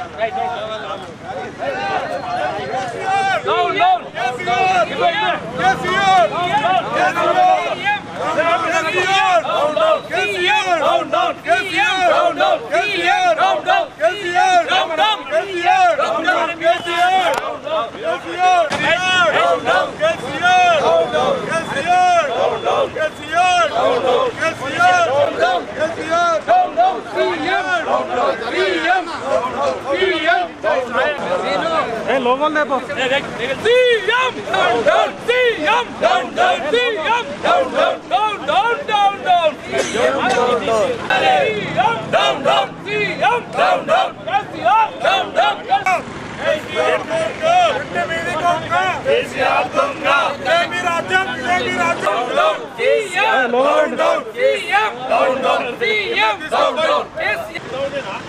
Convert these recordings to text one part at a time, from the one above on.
down down CM down down CM down down CM down down down down down down CM down down CM down down KCR down down CM down down CM down down CM down down KCR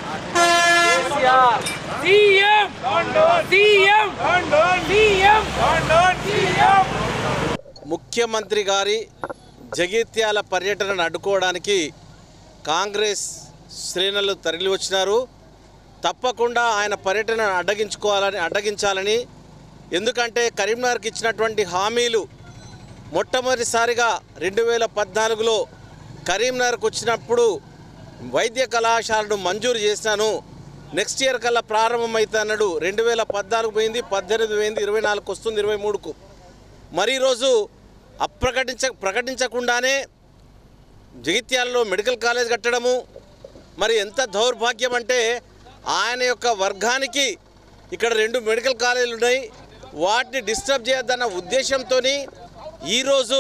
CM CM CM CM ముఖ్యమంత్రి గారి జగిత్యాల పర్యటనను అడ్డుకోవడానికి కాంగ్రెస్ శ్రేణులు తరలి వచ్చినారు తప్పకుండా ఆయన పర్యటనను అడ్డగించుకోవాలని అడ్డగించాలని ఎందుకంటే కరీంనగర్కి ఇచ్చినటువంటి హామీలు మొట్టమొదటిసారిగా రెండు వేల పద్నాలుగులో కరీంనగర్కు వచ్చినప్పుడు వైద్య కళాశాలను మంజూరు చేశాను నెక్స్ట్ ఇయర్ కల్లా ప్రారంభమైతే అన్నాడు రెండు వేల పద్నాలుగు పోయింది పద్దెనిమిది పోయింది ఇరవై నాలుగు వస్తుంది ఇరవై మూడుకు మరి ఈరోజు అప్రకటించ ప్రకటించకుండానే జగిత్యాలలో మెడికల్ కాలేజ్ కట్టడము మరి ఎంత దౌర్భాగ్యం అంటే ఆయన యొక్క వర్గానికి ఇక్కడ రెండు మెడికల్ కాలేజీలు ఉన్నాయి వాటిని డిస్టర్బ్ చేయొద్దన్న ఉద్దేశంతో ఈరోజు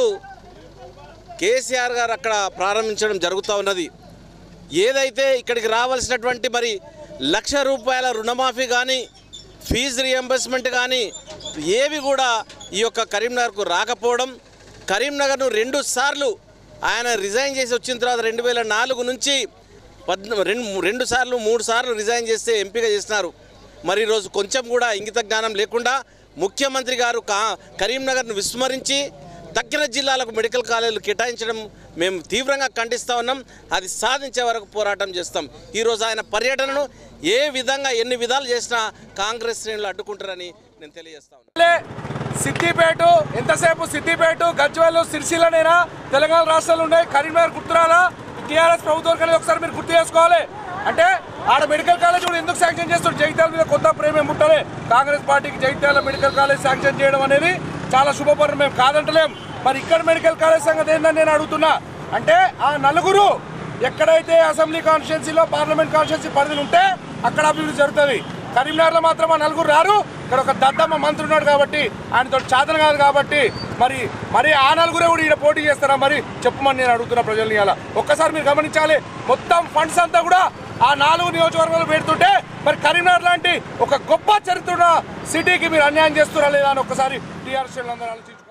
కేసీఆర్ గారు అక్కడ ప్రారంభించడం జరుగుతూ ఉన్నది ఏదైతే ఇక్కడికి రావాల్సినటువంటి మరి లక్ష రూపాయల రుణమాఫీ కానీ ఫీజు రియంబర్స్మెంట్ కానీ ఏవి కూడా ఈ యొక్క కరీంనగర్కు రాకపోవడం కరీంనగర్ను రెండు సార్లు ఆయన రిజైన్ చేసి వచ్చిన తర్వాత రెండు వేల నాలుగు నుంచి పద్న రెండు రెండు సార్లు మూడు సార్లు రిజైన్ చేస్తే ఎంపిక చేసినారు మరి ఈరోజు కొంచెం కూడా ఇంగిత జ్ఞానం లేకుండా ముఖ్యమంత్రి గారు కా కరీంనగర్ను విస్మరించి తక్కిన జిల్లాలకు మెడికల్ కాలేజీలు కేటాయించడం మేము తీవ్రంగా ఖండిస్తా ఉన్నాం అది సాధించే వరకు పోరాటం చేస్తాం ఈరోజు ఆయన పర్యటనను ఏ విధంగా ఎన్ని విధాలు చేసినా కాంగ్రెస్ శ్రేణులు అడ్డుకుంటారని నేను తెలియజేస్తా ఉన్నాను లే, సిద్దిపేట ఎంతసేపు సిద్దిపేట గజ్వేల్ సిరిసిల్లనేనా తెలంగాణ రాష్ట్రాలు ఉన్నాయి కరీంనగర్ గుర్తురాలా టీఆర్ఎస్ ప్రభుత్వం అనేది ఒకసారి మీరు గుర్తు చేసుకోవాలి అంటే ఆడ మెడికల్ కాలేజ్ కూడా ఎందుకు శాంక్షన్ చేస్తారు జగిత్యాల మీద కొత్త ప్రేమ ముట్టలే కాంగ్రెస్ పార్టీకి జగిత్యాల మెడికల్ కాలేజ్ శాంక్షన్ చేయడం అనేది చాలా శుభపరం మేము కాదంటలేం మరి ఇక్కడ మెడికల్ కాలేజ్ సంగతి ఏందని నేను అడుగుతున్నా అంటే ఆ నలుగురు ఎక్కడైతే అసెంబ్లీ కాన్స్టిట్యున్సీలో పార్లమెంట్ కాన్స్టిట్యున్సీ పరిధులు ఉంటే అక్కడ అభివృద్ధి జరుగుతుంది కరీంనగర్లో మాత్రం ఆ నలుగురు రారు ఇక్కడ ఒక దద్దమ్మ మంత్రి ఉన్నాడు కాబట్టి ఆయనతో చాతన కాదు కాబట్టి మరి మరి ఆ నలుగురే కూడా ఈయన పోటీ చేస్తారా మరి చెప్పమని నేను అడుగుతున్నా ప్రజల్ని అలా ఒక్కసారి మీరు గమనించాలి మొత్తం ఫండ్స్ అంతా కూడా ఆ నాలుగు నియోజకవర్గాలు పెడుతుంటే మరి కరీంనగర్ లాంటి ఒక గొప్ప చరిత్ర ఉన్న సిటీకి మీరు అన్యాయం చేస్తున్నారా లేదా అని ఒక్కసారి టీఆర్ఎస్ అందరూ ఆలోచించు